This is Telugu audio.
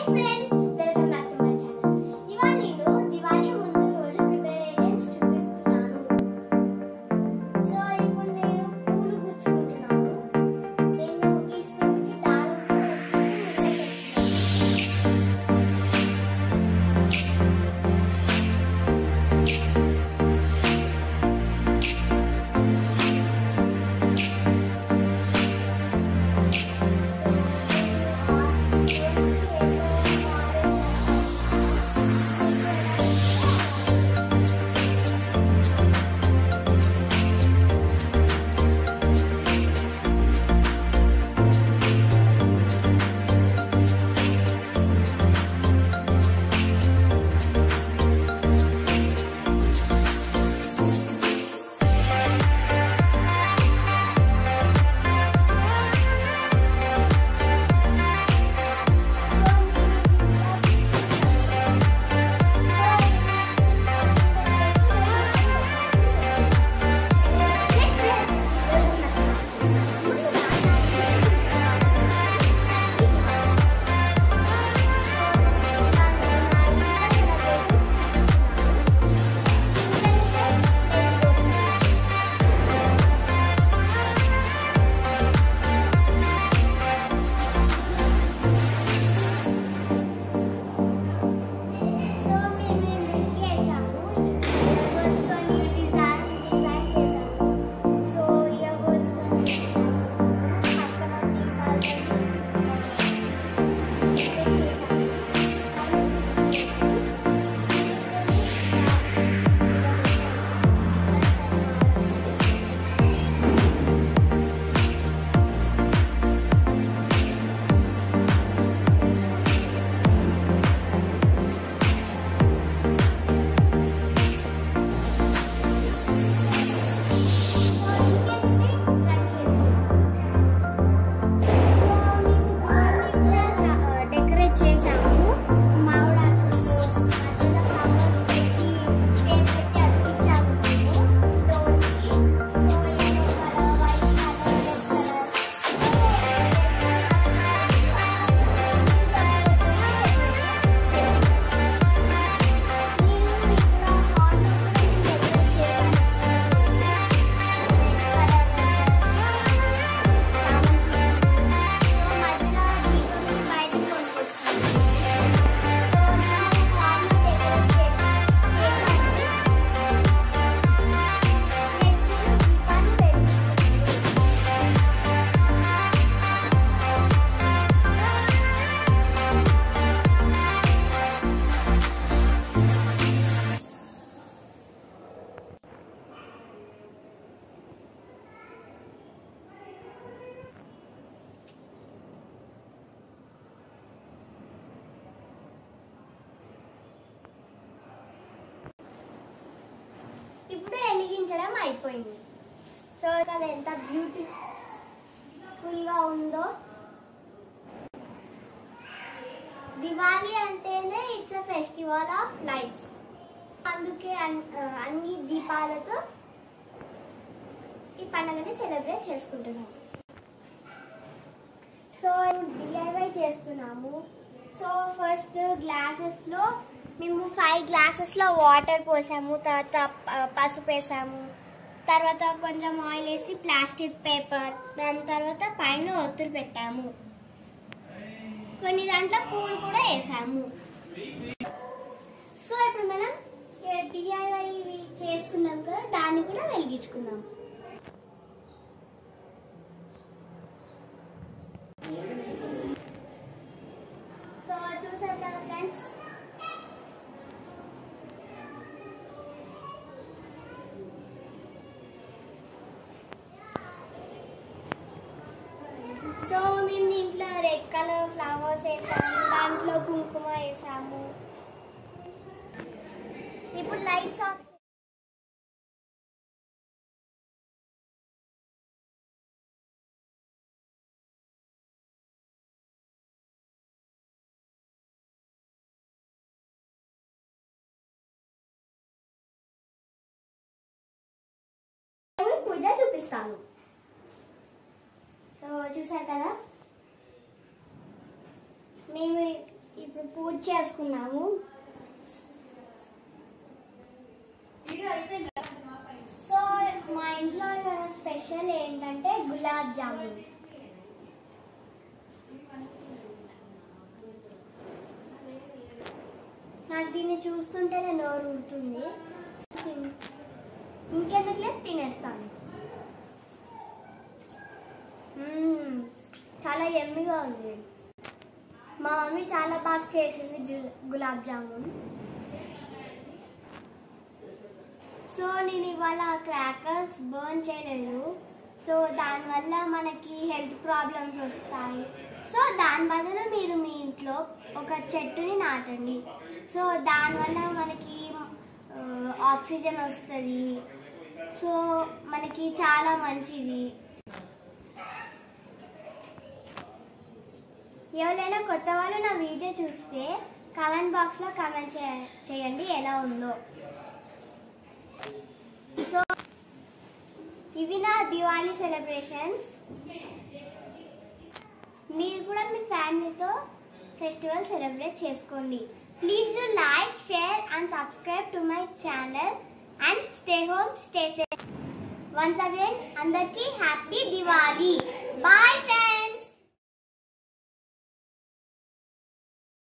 Friends welcome back to my channel ఇవాళ నేను దివాళీ ముందు రోజు ప్రిపరేషన్స్ చూపిస్తున్నాను సో ఇప్పుడు నేను పూలు గుచ్చుకుంటున్నాను నేను ఈ సూదికి దారం కూడా వచ్చేసి సో మేము ఇంటికి వేసాము ఇయర్బడ్స్ కొని డిజైన్స్ డిజైన్ చేసాము సో ఇయర్బడ్స్ కొని డిజైన్ చేసాము పక్కన టీచర్ డెకరేట్ చేసాము మామిడాకులతో మధ్యలో ఫ్లవర్స్ పెట్టి టేప్ పెట్టి అతికించాము మేము డోర్కి so yellow colour white colour red ఇప్పుడు వెలిగించడం అయిపోయింది సో అది ఎంత బ్యూటిఫుల్ గా ఉందో దివాళీ అంటేనే it's a festival of lights అందుకే అన్- ఆ, అన్ని దీపాలతో ఈ పండుగని సెలబ్రేట్ చేసుకుంటున్నాము సో డిఐవై చేస్తున్నాము సో ఫస్ట్ గ్లాసెస్ లో మేము ఫైవ్ గ్లాసెస్ లో వాటర్ పోసాము తర్వాత ప- పసుపు వేసాము తర్వాత కొంచెం ఆయిల్ వేసి ప్లాస్టిక్ పేపర్ దాని తర్వాత పైన ఒత్తులు పెట్టాము కొన్ని దాంట్లో పూలు కూడా వేసాము సో ఇప్పుడు మనం డిఐవై చేసుకున్నాం కదా దాన్ని కూడా వెలిగించుకుందాం సో చూసారు కదా ఫ్రెండ్స్ సో మేము దీంట్లో రెడ్ కలర్ ఫ్లవర్స్ వేసాము దాంట్లో కుంకుమ వేసాము ఇప్పుడు లైట్స్ ఆఫ్ చే- పూజ చూపిస్తాను సో చూసారు కదా మేము ఇప్పుడు ఇప్పుడు పూజ చేసుకున్నాము సో మా ఇంట్లో ఇవాళ స్పెషల్ ఏంటంటే గులాబ్ జామున్ నాకు దీన్ని చూస్తుంటేనే నోరు ఊరుతుంది ఇంకెందుకులే తినేస్తాను మ్మ్. చాలా ఎమ్మిగా ఉంది మా మమ్మీ చాలా బాగా చేసింది జు- గులాబ్ జామున్ సో నేను ఇవాళ క్రాకర్స్ బర్న్ చేయలేదు సో దానివల్ల మనకి హెల్త్ ప్రాబ్లమ్స్ వస్తాయి సో దాని బదులు మీరు మీ ఇంట్లో ఒక చెట్టుని నాటండి సో దానివల్ల మనకి ఆ, ఆక్సిజన్ వస్తుంది సో మనకి చాలా మంచిది ఎవరైనా కొత్త వాళ్ళు నా వీడియో చూస్తే కామెంట్ బాక్స్లో కామెంట్ చేయండి ఎలా ఉందో సో ఇవి నా దివాళీ సెలబ్రేషన్స్ మీరు కూడా మీ ఫ్యామిలీతో ఫెస్టివల్ సెలబ్రేట్ చేసుకోండి please do like share and subscribe to my channel and stay home stay safe once again అందరికీ హ్యాపీ దివాళీ బాయ్ ఫ్రెండ్స్